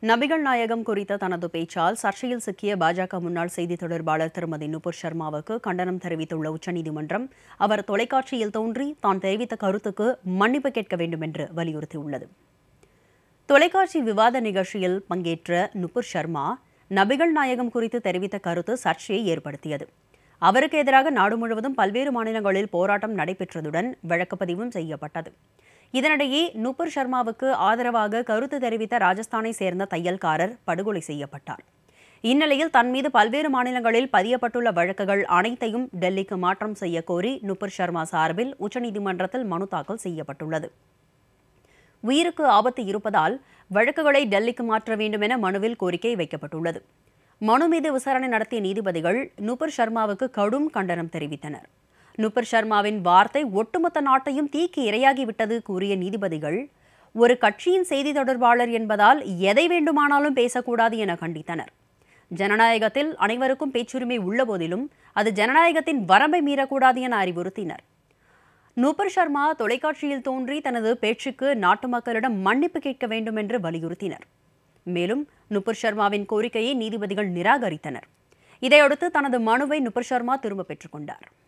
நபிகள் நாயகம் குறித்த தனது பேச்சால் சர்ச்சையில் சிக்கிய பாஜக முன்னாள் செய்தி தொடர்பாளர் திருமதி நுபுர் சர்மாவுக்கு கண்டனம் தெரிவித்துள்ள உச்சநீதிமன்றம் அவர் தொலைக்காட்சியில் தோன்றி தான் தெரிவித்த கருத்துக்கு மன்னிப்பு கேட்க வேண்டும் என்று வலியுறுத்தியுள்ளது தொலைக்காட்சி விவாத நிகழ்ச்சியில் பங்கேற்ற நுபுர் சர்மா நபிகள் நாயகம் குறித்து தெரிவித்த கருத்து சர்ச்சையை ஏற்படுத்தியது அவருக்கு எதிராக நாடு முழுவதும் பல்வேறு மாநிலங்களில் போராட்டம் நடைபெற்றதுடன் வழக்குப்பதிவும் செய்யப்பட்டது இதனிடையே நுபுர் சர்மாவுக்கு ஆதரவாக கருத்து தெரிவித்த ராஜஸ்தானை சேர்ந்த தையல்காரர் படுகொலை செய்யப்பட்டார் இந்நிலையில் தன் மீது பல்வேறு மாநிலங்களில் பதியப்பட்டுள்ள வழக்குகள் அனைத்தையும் டெல்லிக்கு மாற்றம் செய்ய கோரி நுபுர் சர்மா சார்பில் உச்சநீதிமன்றத்தில் மனு தாக்கல் செய்யப்பட்டுள்ளது உயிருக்கு ஆபத்து இருப்பதால் வழக்குகளை டெல்லிக்கு மாற்ற வேண்டும் என மனுவில் கோரிக்கை வைக்கப்பட்டுள்ளது மனு மீது விசாரணை நடத்திய நீதிபதிகள் நுபுர் சர்மாவுக்கு கடும் கண்டனம் தெரிவித்தனர் நுபுர் சர்மாவின் வார்த்தை ஒட்டுமொத்த நாட்டையும் தீக்கு இரையாகிவிட்டது கூறிய நீதிபதிகள் ஒரு கட்சியின் செய்தி தொடர்பாளர் என்பதால் எதை வேண்டுமானாலும் பேசக்கூடாது என கண்டித்தனர் ஜனநாயகத்தில் அனைவருக்கும் பேச்சுரிமை உள்ள போதிலும் அது ஜனநாயகத்தின் வரம்பை மீறக்கூடாது என அறிவுறுத்தினர் நூபர் சர்மா தொலைக்காட்சியில் தோன்றி தனது பேச்சுக்கு நாட்டு மக்களிடம் மன்னிப்பு கேட்க வேண்டும் என்று வலியுறுத்தினர் மேலும் நுபுர் சர்மாவின் கோரிக்கையை நீதிபதிகள் நிராகரித்தனர் இதையடுத்து தனது மனுவை நுபுர் சர்மா திரும்ப பெற்றுக்கொண்டார்